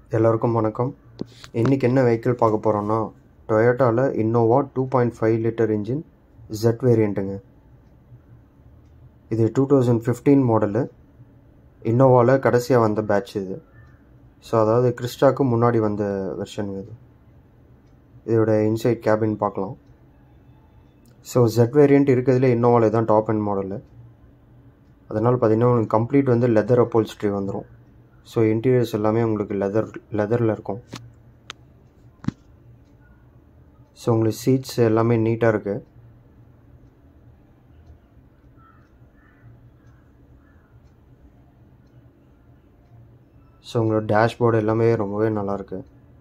எல்லோருக்கும் வணக்கம் இன்றைக்கி என்ன வெஹிக்கிள் பார்க்க போகிறோன்னா டொயோட்டாவில் Innova two point five litre engine Z வேரியண்ட்டுங்க இது டூ தௌசண்ட் ஃபிஃப்டீன் மாடலு இன்னோவாவில் கடைசியாக வந்த பேட்ச் இது ஸோ அதாவது கிறிஸ்டாக்கு முன்னாடி வந்த வெர்ஷன் இது இதோட இன்சைட் கேபின் பார்க்கலாம் ஸோ ஜெட் வேரியண்ட் இருக்கிறதுல இன்னோவாவில் தான் டாப் அண்ட் மாடலு அதனால் பார்த்தீங்கன்னா உங்களுக்கு கம்ப்ளீட் வந்து லெதர் அப்போல்ஸ்ட்ரி வந்துடும் ஸோ இன்டீரியர்ஸ் எல்லாமே உங்களுக்கு லெதர் லெதரில் இருக்கும் ஸோ உங்களுக்கு சீட்ஸ் எல்லாமே நீட்டாக இருக்குது ஸோ உங்களோட டேஷ்போர்டு எல்லாமே ரொம்பவே நல்லாயிருக்கு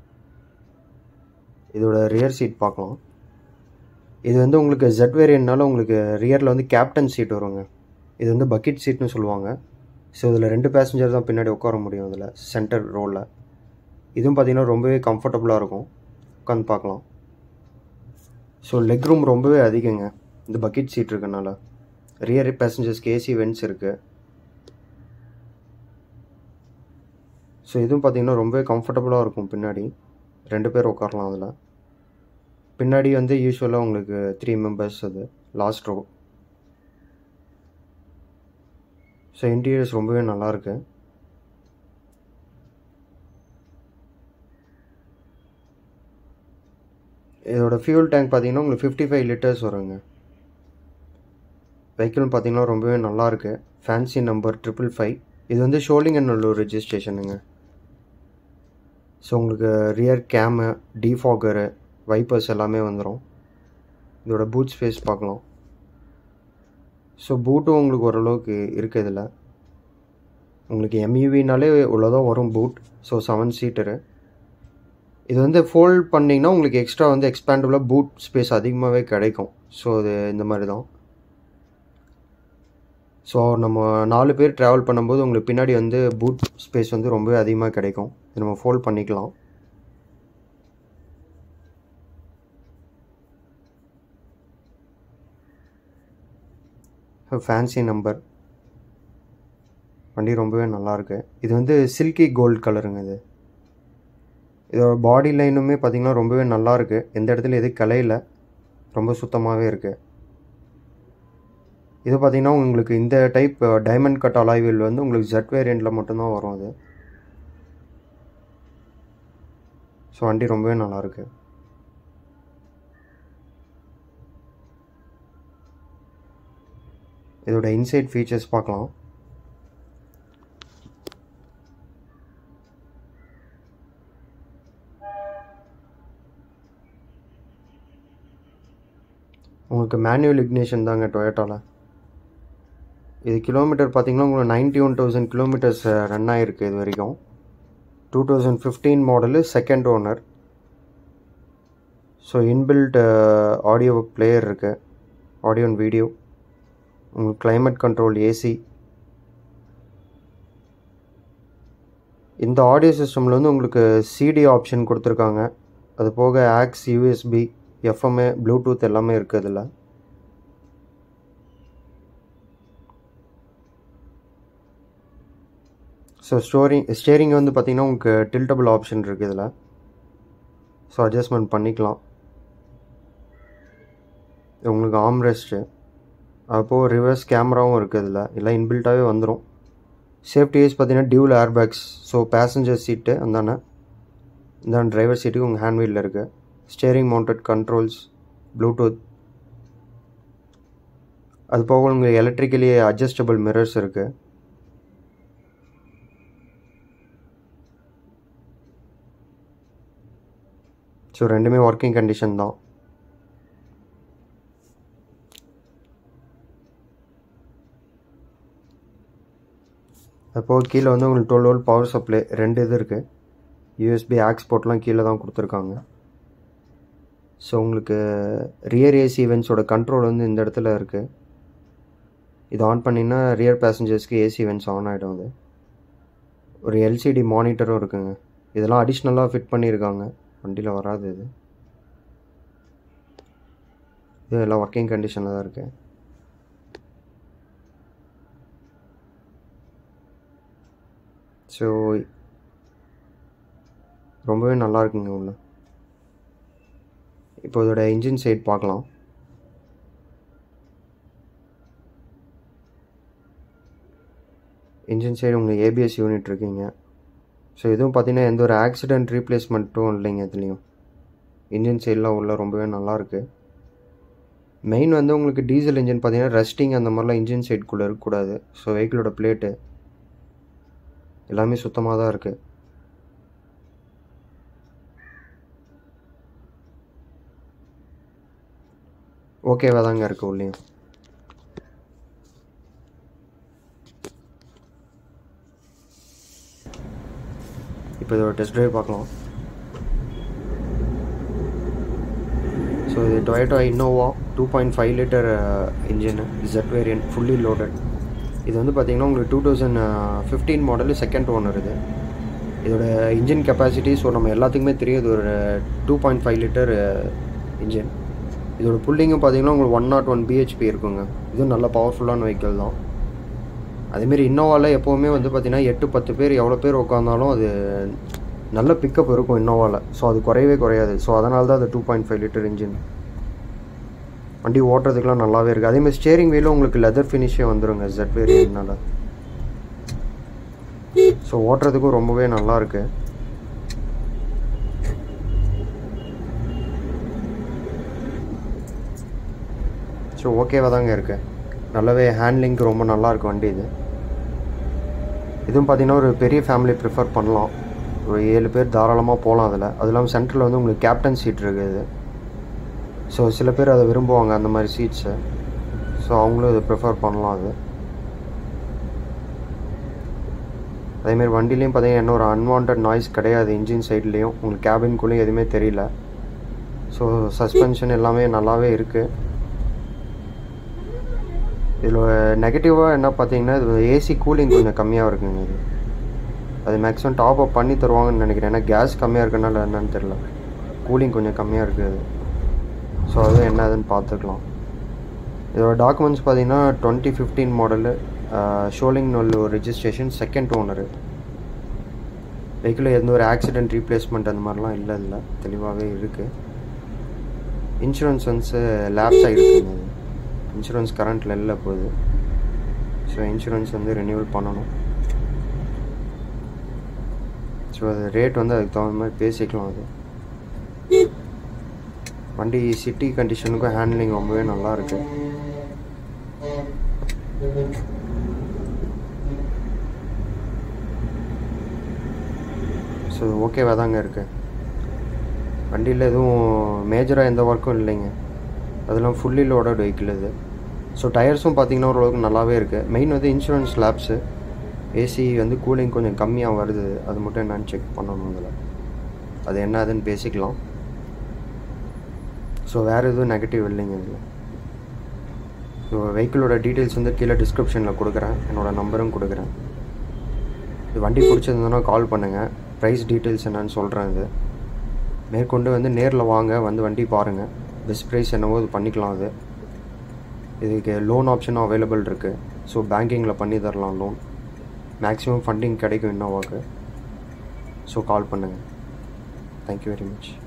இதோட ரியர் சீட் பார்க்கலாம் இது வந்து உங்களுக்கு ஜெட் வேரியன்ட்னால உங்களுக்கு ரியரில் வந்து கேப்டன் சீட் வருங்க இது வந்து பக்கெட் சீட்னு சொல்லுவாங்க ஸோ இதில் ரெண்டு பேசஞ்சர் தான் பின்னாடி உட்கார முடியும் இதில் சென்டர் ரோவில் இதுவும் பார்த்திங்கன்னா ரொம்பவே கம்ஃபர்டபுளாக இருக்கும் உட்காந்து பார்க்கலாம் ஸோ லெக் ரூம் ரொம்பவே அதிகங்க இந்த பக்கெட் சீட் இருக்கனால ரியர் பேசஞ்சர்ஸ்க்கு ஏசி வென்ட்ஸ் இருக்குது ஸோ இதுவும் பார்த்திங்கன்னா ரொம்பவே கம்ஃபர்டபுளாக இருக்கும் பின்னாடி ரெண்டு பேர் உட்காரலாம் அதில் பின்னாடி வந்து யூஸ்வலாக உங்களுக்கு த்ரீ மெம்பர்ஸ் அது லாஸ்ட் ரோ ஸோ இன்டீரியர்ஸ் ரொம்பவே நல்லாயிருக்கு இதோட ஃபியூல் டேங்க் பார்த்தீங்கன்னா உங்களுக்கு ஃபிஃப்டி ஃபைவ் லிட்டர்ஸ் வருங்க வெஹிக்கிள் பார்த்தீங்கன்னா ரொம்பவே நல்லாயிருக்கு ஃபேன்சி நம்பர் ட்ரிபிள் ஃபைவ் இது வந்து ஷோலிங் அண்ட் நல்லூர் ரெஜிஸ்ட்ரேஷனுங்க ஸோ உங்களுக்கு ரியர் கேமு டிஃபாகரு வைப்பர்ஸ் எல்லாமே வந்துடும் இதோட பூட் ஸ்பேஸ் பார்க்கலாம் ஸோ பூட்டும் உங்களுக்கு ஓரளவுக்கு இருக்குது இதில் உங்களுக்கு எம்யூவினாலே இவ்வளோதான் வரும் பூட் ஸோ செவன் சீட்டரு இது வந்து ஃபோல்ட் பண்ணிங்கன்னா உங்களுக்கு எக்ஸ்ட்ரா வந்து எக்ஸ்பேண்டபுளாக பூட் ஸ்பேஸ் அதிகமாகவே கிடைக்கும் ஸோ இது இந்த மாதிரி தான் ஸோ நம்ம நாலு பேர் ட்ராவல் பண்ணும்போது உங்களுக்கு பின்னாடி வந்து பூட் ஸ்பேஸ் வந்து ரொம்பவே அதிகமாக கிடைக்கும் இது நம்ம ஃபோல்ட் பண்ணிக்கலாம் ஃபேன்சி நம்பர் வண்டி ரொம்பவே நல்லாயிருக்கு இது வந்து சில்கி கோல்டு கலருங்க இது இதோட பாடி லைனுமே பார்த்திங்கன்னா ரொம்பவே நல்லாயிருக்கு எந்த இடத்துல எது கலையில் ரொம்ப சுத்தமாகவே இருக்குது இது பார்த்திங்கன்னா உங்களுக்கு இந்த டைப் டைமண்ட் கட் அலாய்வில் வந்து உங்களுக்கு ஜெட் வேரியண்ட்டில் மட்டும்தான் வரும் அது ஸோ வண்டி ரொம்பவே நல்லாயிருக்கு இதோட இன்சைட் ஃபீச்சர்ஸ் பார்க்கலாம் உங்களுக்கு மேனுவல் இக்னேஷன் தாங்க டொயோட்டாவில் இது கிலோமீட்டர் பார்த்தீங்கன்னா உங்களுக்கு ninety one thousand kilometres run ஆகிருக்கு இது வரைக்கும் two thousand fifteen model second owner so inbuilt audio player இருக்குது ஆடியோ அண்ட் வீடியோ உங்களுக்கு கிளைமேட் கண்ட்ரோல் ஏசி இந்த ஆடியோ சிஸ்டமில் வந்து உங்களுக்கு சிடி ஆப்ஷன் கொடுத்துருக்காங்க அது போக ஆக்ஸ் யூஎஸ்பி எஃப்எம்ஏ ப்ளூடூத் எல்லாமே இருக்குது அதில் ஸோ ஸ்டோரிங் ஸ்டேரிங் வந்து பார்த்திங்கன்னா உங்களுக்கு டில்டபுள் ஆப்ஷன் இருக்குது இதில் ஸோ அட்ஜஸ்ட்மெண்ட் பண்ணிக்கலாம் உங்களுக்கு ஆம் ரெஸ்ட்டு அப்போது ரிவர்ஸ் கேமராவும் இருக்குது இதில் எல்லாம் இன்பில்ட்டாகவே வந்துடும் சேஃப்டி வைஸ் பார்த்தீங்கன்னா dual airbags so passenger seat அந்தானே இந்த டிரைவர் சீட்டுக்கு உங்கள் ஹேண்ட்வீலில் இருக்குது ஸ்டேரிங் மவுண்டட் கண்ட்ரோல்ஸ் ப்ளூடூத் அது போக உங்களுக்கு எலக்ட்ரிக்கலி அட்ஜஸ்டபிள் மிரர்ஸ் இருக்குது ஸோ ரெண்டுமே ஒர்க்கிங் கண்டிஷன் தான் அப்போது கீழே வந்து உங்களுக்கு டுவெல் வோல்ட் பவர் சப்ளை ரெண்டு இது இருக்குது யூஎஸ்பி ஆக்ஸ்போர்ட்லாம் கீழே தான் கொடுத்துருக்காங்க ஸோ உங்களுக்கு ரியர் ஏசி வென்ஸோட கண்ட்ரோல் வந்து இந்த இடத்துல இருக்குது இது ஆன் பண்ணிங்கன்னா ரியர் பேசஞ்சர்ஸ்க்கு ஏசி வென்ஸ் ஆன் ஆகிடும் அது ஒரு எல்சிடி மானிட்டரும் இருக்குங்க இதெல்லாம் அடிஷ்னலாக ஃபிட் பண்ணியிருக்காங்க வண்டியில் வராது இது இது எல்லாம் ஒர்க்கிங் கண்டிஷனில் தான் இருக்குது ஸோ ரொம்பவே நல்லா இருக்குங்க உள்ள இப்போ இதோட இன்ஜின் சைட் பார்க்கலாம் இன்ஜின் சைடு உங்களுக்கு ஏபிஎஸ் யூனிட் இருக்குங்க ஸோ இதுவும் பார்த்தீங்கன்னா எந்த ஒரு ஆக்சிடென்ட் ரீப்ளேஸ்மெண்ட்டும் இல்லைங்க இதுலேயும் இன்ஜின் சைடெலாம் உள்ள ரொம்பவே நல்லாயிருக்கு மெயின் வந்து உங்களுக்கு டீசல் இன்ஜின் பார்த்தீங்கன்னா ரெஸ்டிங் அந்த மாதிரிலாம் இன்ஜின் சைட்குள்ளே இருக்கக்கூடாது ஸோ வெஹிக்கிளோட பிளேட்டு எல்லாமே சுத்தமாக தான் இருக்குது ஓகேவா தாங்க இருக்குது உள்ளேயும் இப்போ இதோட டெஸ்ட் ட்ரைவ் பார்க்கலாம் ஸோ இது Toyota Innova two point five litre engine Z variant fully loaded இது வந்து பார்த்திங்கன்னா உங்களுக்கு two thousand fifteen model second owner இது இதோட இன்ஜின் கெப்பாசிட்டி ஸோ நம்ம எல்லாத்துக்குமே தெரியும் இது ஒரு two point five litre engine இதோட புல்லிங்கும் பார்த்தீங்கன்னா உங்களுக்கு ஒன் நாட் ஒன் பிஹெச்பி இருக்குங்க இதுவும் நல்ல பவர்ஃபுல்லான வெஹிக்கிள் தான் அதேமாரி இன்னோவாவில் எப்போவுமே வந்து பார்த்திங்கன்னா எட்டு பத்து பேர் எவ்வளோ பேர் உட்காந்தாலும் அது நல்ல பிக்கப் இருக்கும் இன்னோவாவில் ஸோ அது குறையவே குறையாது ஸோ அதனால தான் அது two point five litre engine வண்டி ஓட்டுறதுக்குலாம் நல்லாவே இருக்குது அதேமாதிரி ஸ்டேரிங் வீலும் உங்களுக்கு லெதர் ஃபினிஷே வந்துடுங்க ஜெட் வேரியன்ட்னால ஸோ ஓட்டுறதுக்கும் ரொம்பவே நல்லா இருக்கு ஸோ ஓகேவாக தாங்க இருக்குது நல்லாவே ஹேண்ட்லிங்க்கு ரொம்ப நல்லா இருக்கு வண்டி இது இதுவும் பார்த்தீங்கன்னா ஒரு பெரிய ஃபேமிலி ப்ரிஃபர் பண்ணலாம் ஒரு ஏழு பேர் தாராளமாக போகலாம் அதில் அது இல்லாமல் சென்டரில் வந்து உங்களுக்கு கேப்டன் சீட் இருக்குது ஸோ சில பேர் அதை விரும்புவாங்க அந்த மாதிரி சீட்ஸை ஸோ அவங்களும் இதை ப்ரிஃபர் பண்ணலாம் அது அதேமாரி வண்டிலையும் பார்த்தீங்கன்னா என்ன ஒரு அன்வான்ட் நாய்ஸ் கிடையாது இன்ஜின் சைட்லேயும் உங்களுக்கு கேபின்குள்ளேயும் எதுவுமே தெரியல ஸோ சஸ்பென்ஷன் எல்லாமே நல்லாவே இருக்குது இதில் நெகட்டிவாக என்ன பார்த்தீங்கன்னா இது ஏசி கூலிங் கொஞ்சம் கம்மியாக இருக்குங்க இது அது மேக்ஸிமம் டாப் அப் பண்ணி தருவாங்கன்னு நினைக்கிறேன் ஏன்னா கேஸ் கம்மியாக இருக்கனால என்னன்னு தெரில கூலிங் கொஞ்சம் கம்மியாக இருக்குது ஸோ அது என்ன அதுன்னு பார்த்துக்கலாம் இதோட டாக்குமெண்ட்ஸ் பார்த்தீங்கன்னா டுவெண்ட்டி ஃபிஃப்டீன் மாடலு ஷோலிங் உள்ள ஒரு ரிஜிஸ்ட்ரேஷன் செகண்ட் ஓனரு வெஹிக்கிள் எந்த ஒரு ஆக்சிடென்ட் ரீப்ளேஸ்மெண்ட் அந்த மாதிரிலாம் இல்லை இல்லை தெளிவாகவே இருக்குது இன்சூரன்ஸ் வந்து லேப்ஸ் ஆகிருக்குங்க அது இன்சூரன்ஸ் கரண்ட்டில் இல்லை போகுது ஸோ இன்சூரன்ஸ் வந்து ரெனியூவல் பண்ணணும் ஸோ அது ரேட் வந்து அதுக்கு தகுந்த மாதிரி பேசிக்கலாம் அது வண்டி சிட்டி கண்டிஷனுக்கும் ஹேண்ட்லிங் ரொம்பவே நல்லா இருக்கு ஸோ ஓகேவாக தாங்க இருக்கு வண்டியில் எதுவும் மேஜராக எந்த ஒர்க்கும் இல்லைங்க அதெல்லாம் ஃபுல்லி லோடட் வெஹிக்கிள் இது ஸோ டயர்ஸும் பார்த்தீங்கன்னா ஓரளவுக்கு நல்லாவே இருக்குது மெயின் வந்து இன்சூரன்ஸ் லேப்ஸு ஏசி வந்து கூலிங் கொஞ்சம் கம்மியாக வருது அது மட்டும் என்னன்னு செக் பண்ணணும் அதில் அது என்ன அதுன்னு பேசிக்கலாம் ஸோ வேறு எதுவும் நெகட்டிவ் இல்லைங்க இதில் ஸோ வெஹிக்கிளோட டீட்டெயில்ஸ் வந்து கீழே டிஸ்கிரிப்ஷனில் கொடுக்குறேன் என்னோடய நம்பரும் கொடுக்குறேன் இது வண்டி பிடிச்சிருந்ததுன்னா கால் பண்ணுங்கள் ப்ரைஸ் டீட்டெயில்ஸ் என்னன்னு சொல்கிறேன் இது மேற்கொண்டு வந்து நேரில் வாங்க வந்து வண்டி பாருங்கள் பெஸ்ட் ப்ரைஸ் என்னவோ இது பண்ணிக்கலாம் அது இதுக்கு லோன் ஆப்ஷனும் அவைலபிள் இருக்குது ஸோ பேங்கிங்கில் பண்ணி தரலாம் லோன் மேக்ஸிமம் ஃபண்டிங் கிடைக்கும் இன்னோவாக்கு ஸோ கால் பண்ணுங்கள் தேங்க்யூ வெரி மச்